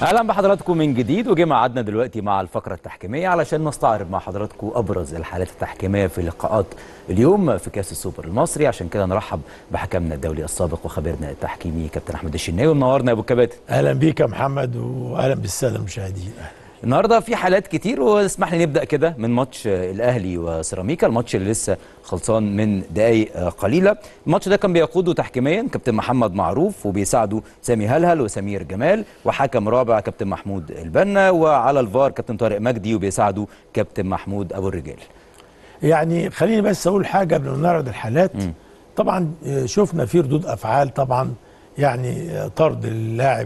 اهلا بحضراتكم من جديد وجه ميعادنا دلوقتي مع الفقره التحكيميه علشان نستعرض مع حضراتكم ابرز الحالات التحكيميه في لقاءات اليوم في كاس السوبر المصري عشان كده نرحب بحكمنا الدولي السابق وخبيرنا التحكيمي كابتن احمد الشناوي منورنا يا ابو الكباتن اهلا بيك يا محمد واهلا بالساده المشاهدين النهارده في حالات كتير واسمح لي نبدا كده من ماتش الاهلي وسيراميكا الماتش اللي لسه خلصان من دقائق قليله الماتش ده كان بيقوده تحكيميا كابتن محمد معروف وبيساعده سامي هلهل وسمير جمال وحكم رابع كابتن محمود البنا وعلى الفار كابتن طارق مجدي وبيساعده كابتن محمود ابو الرجال يعني خليني بس اقول حاجه قبل ما نعرض الحالات م. طبعا شفنا في ردود افعال طبعا يعني طرد اللاعب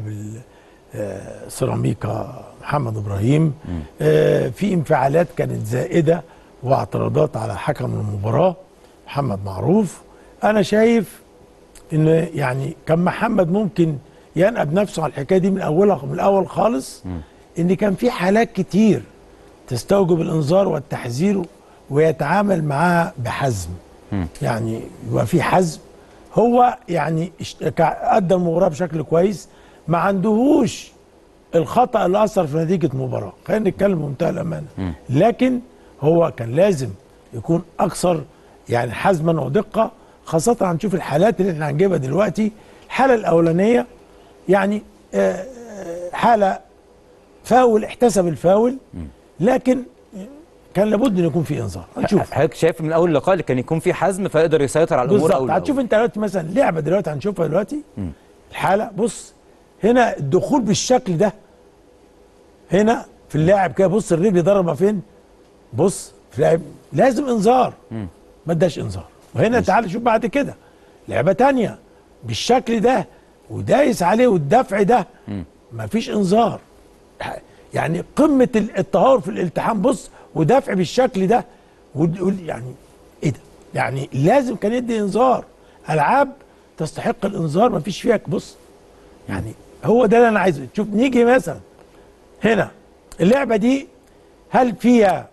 سيراميكا محمد ابراهيم آه في انفعالات كانت زائده واعتراضات على حكم المباراه محمد معروف انا شايف ان يعني كان محمد ممكن ينقب نفسه على الحكايه دي من اولها من الاول خالص م. ان كان في حالات كتير تستوجب الانذار والتحذير ويتعامل معاها بحزم م. يعني يبقى في حزم هو يعني ادى المباراه بشكل كويس ما عندهوش الخطا اللي اثر في نتيجه مباراه خلينا نتكلم بمنتهى الامانه م. لكن هو كان لازم يكون اكثر يعني حزما ودقه خاصه هنشوف الحالات اللي احنا هنجيبها دلوقتي الحاله الاولانيه يعني حاله فاول احتسب الفاول لكن كان لابد ان يكون في انذار هنشوف حضرتك شايف من اول لقاء كان يكون في حزم فيقدر يسيطر على الامور بالظبط هتشوف انت دلوقتي مثلا لعبه دلوقتي هنشوفها دلوقتي م. الحاله بص هنا الدخول بالشكل ده هنا في اللاعب كده بص الرجل ضربه فين بص في لاعب لازم انذار ما اداش انذار وهنا تعال شوف بعد كده لعبه تانية بالشكل ده ودايس عليه والدفع ده ما فيش انذار يعني قمه التهور في الالتحام بص ودفع بالشكل ده يعني ايه ده يعني لازم كان يدي انذار العاب تستحق الانذار ما فيش فيها بص يعني هو ده اللي انا عايزه تشوف نيجي مثلا هنا اللعبه دي هل فيها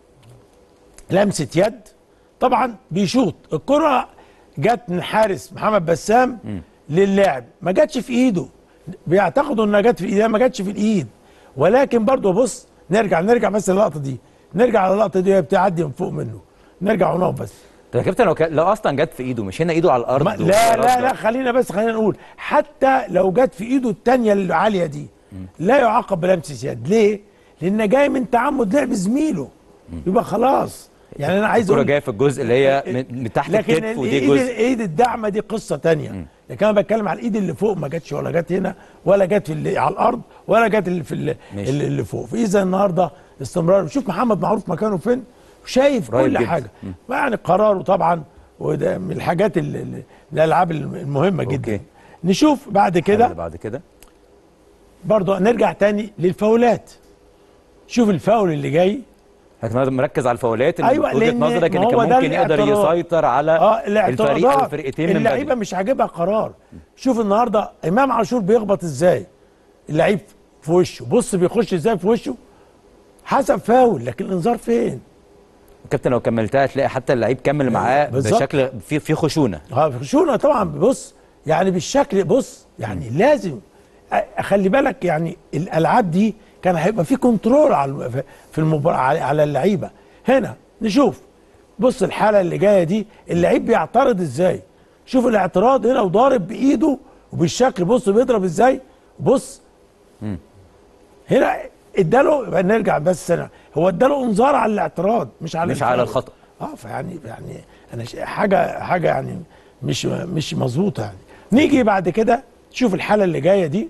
لمسه يد طبعا بيشوط الكره جت من حارس محمد بسام م. للاعب ما جاتش في ايده بيعتقدوا انها جت في ايده ما جاتش في الايد ولكن برضه بص نرجع نرجع بس اللقطه دي نرجع على اللقطه دي وهي بتعدي من فوق منه نرجع ونقف بس طب يا كابتن لو لو اصلا جت في ايده مش هنا ايده على الارض لا لا لا خلينا بس خلينا نقول حتى لو جت في ايده الثانيه العاليه دي م. لا يعاقب بلمسه يد ليه؟ لان جاي من تعمد لعب زميله يبقى خلاص يعني انا عايز اقول جايه في الجزء اللي هي من تحت الكتف ودي جزء لكن الايد الداعمه دي قصه ثانيه لكن انا بتكلم على الايد اللي فوق ما جاتش ولا جت هنا ولا جت في اللي على الارض ولا جت اللي في اللي, اللي فوق فاذا النهارده استمرار شوف محمد معروف مكانه فين شايف كل جدا. حاجه يعني قراره طبعا وده من الحاجات اللي الالعاب المهمه جدا أوكي. نشوف بعد كده بعد كده برضه نرجع تاني للفاولات شوف الفاول اللي جاي لكن مركز على الفاولات اللي أيوة وجهه نظرك ان كان ممكن يقدر يسيطر على آه الفريق او الفرقتين من اللعيبه مش عاجبها قرار شوف النهارده امام عاشور بيخبط ازاي اللعيب في وشه بص بيخش ازاي في وشه حسب فاول لكن الانذار فين كابتن لو كملتها تلاقي حتى اللعيب كمل معاه بشكل في في خشونه اه في خشونه طبعا بص يعني بالشكل بص يعني م. لازم خلي بالك يعني الالعاب دي كان هيبقى في كنترول على في المباراه على اللعيبه هنا نشوف بص الحاله اللي جايه دي اللعيب بيعترض ازاي شوف الاعتراض هنا وضارب بايده وبالشكل بص بيضرب ازاي بص م. هنا اداله نرجع بس هنا هو اداله انذار على الاعتراض مش على مش على الخطا اه فيعني يعني انا حاجه حاجه يعني مش مش مظبوطه يعني نيجي بعد كده تشوف الحاله اللي جايه دي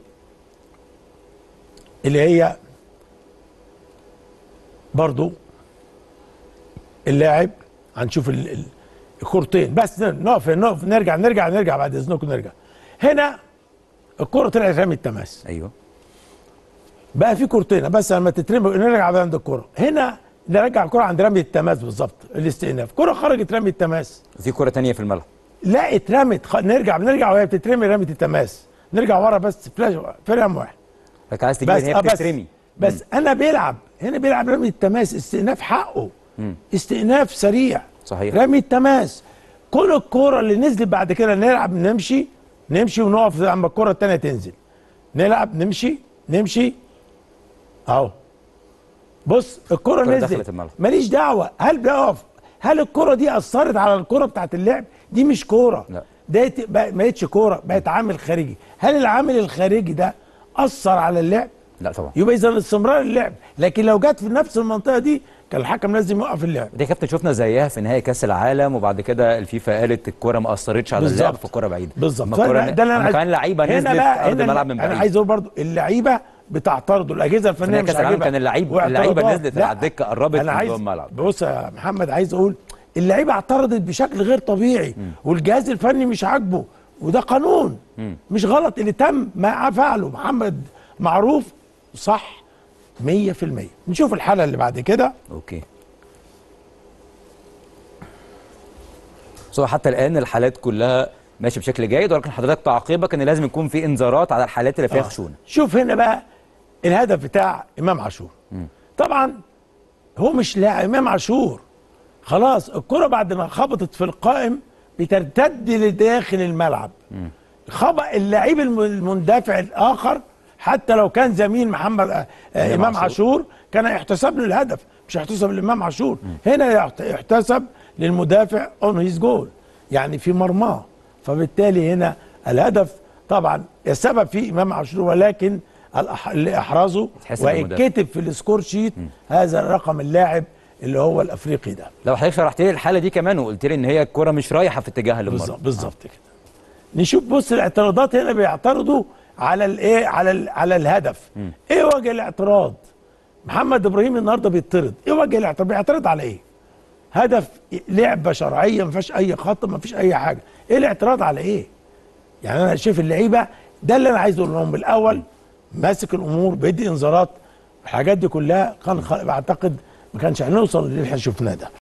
اللي هي برضو اللاعب هنشوف الكورتين بس نقف نقف نرجع نرجع نرجع بعد اذنكم نرجع هنا الكره طلعت رمي التماس ايوه بقى في كورتين بس لما تترمي نرجع بقى عند الكره هنا نرجع الكره عند رمي التماس بالظبط الاستئناف كره خرجت رمي التماس في كره ثانيه في الملعب لا اترمت خ... نرجع نرجع وهي بتترمي رميه التماس نرجع ورا بس فلاش فريم واحد لك عايز تجيب هي بتترمي بس, بس انا بيلعب هنا بيلعب رمي التماس استئناف حقه مم. استئناف سريع صحيح رمي التماس كل الكوره اللي نزلت بعد كده نلعب نمشي نمشي ونقف اما الكوره الثانيه تنزل نلعب نمشي نمشي اهو بص الكره الكرة نزلت دخلت الملعب. ماليش دعوه هل بيقف هل الكره دي اثرت على الكره بتاعت اللعب دي مش كوره لا. ده ما بقتش كوره بقت عامل خارجي هل العامل الخارجي ده اثر على اللعب لا طبعا يبقى اذا استمرار اللعب لكن لو جت في نفس المنطقه دي كان الحكم لازم يوقف اللعب دي كابتن شفنا زيها في نهائي كاس العالم وبعد كده الفيفا قالت الكره ما اثرتش على اللعب بالظبط. في الكره بعيده بالظبط أما الكرة- فده ده اللي انا أما عايز كمان لعيبه هنا نزلت بقى ارض هنا الملعب من انا بعيد عايز اقول برضو اللعيبه بتعترضوا الاجهزه الفنيه نهائي مش كأس العالم عاجبها كان اللعيب- واعتراضات. اللعيبة نزلت لا، على الدكة، قربت انا من عايز جوه الملعب. بص يا محمد عايز اقول اللعيبه اعترضت بشكل غير طبيعي والجهاز الفني مش عاجبه وده قانون مش غلط اللي تم ما فعله محمد معروف صح 100% نشوف الحاله اللي بعد كده اوكي سو حتى الان الحالات كلها ماشيه بشكل جيد ولكن حضرتك تعقيبك ان لازم يكون في انذارات على الحالات اللي فيها آه. خشونه شوف هنا بقى الهدف بتاع امام عاشور طبعا هو مش لاعب امام عاشور خلاص الكره بعد ما خبطت في القائم بترتد لداخل الملعب خبط اللعيب الم- المندافع الاخر حتى لو كان زميل محمد آه، آه، امام عاشور. عاشور كان يحتسب له الهدف مش يحتسب لامام عاشور هنا يحت- يحتسب للمدافع اون هيز جول يعني في مرماه فبالتالي هنا الهدف طبعا السبب فيه امام عاشور ولكن الأح- اللي احرزه يتحسب للمدافع. ويتكتب في السكور شيت هذا الرقم اللاعب اللي هو الافريقي ده لو حضرتك شرحت لي الحاله دي كمان وقلت لي ان هي الكره مش رايحه في اتجاه المرمى بالظبط بالظبط كده نشوف بص الاعتراضات هنا بيعترضوا على الايه على ال على الهدف ايه وجه الاعتراض محمد ابراهيم النهارده بيطرد ايه وجه الاعتراض بيعترض على ايه هدف لعبه شرعيه ما فيهاش اي خط ما فيش اي حاجه ايه الاعتراض على ايه يعني انا شايف اللعيبه ده اللي انا عايز اقول لهم بالاول ماسك الامور بيدي انذارات الحاجات دي كلها كان خ- بعتقد ما كانش هنوصل للي احنا شفناه ده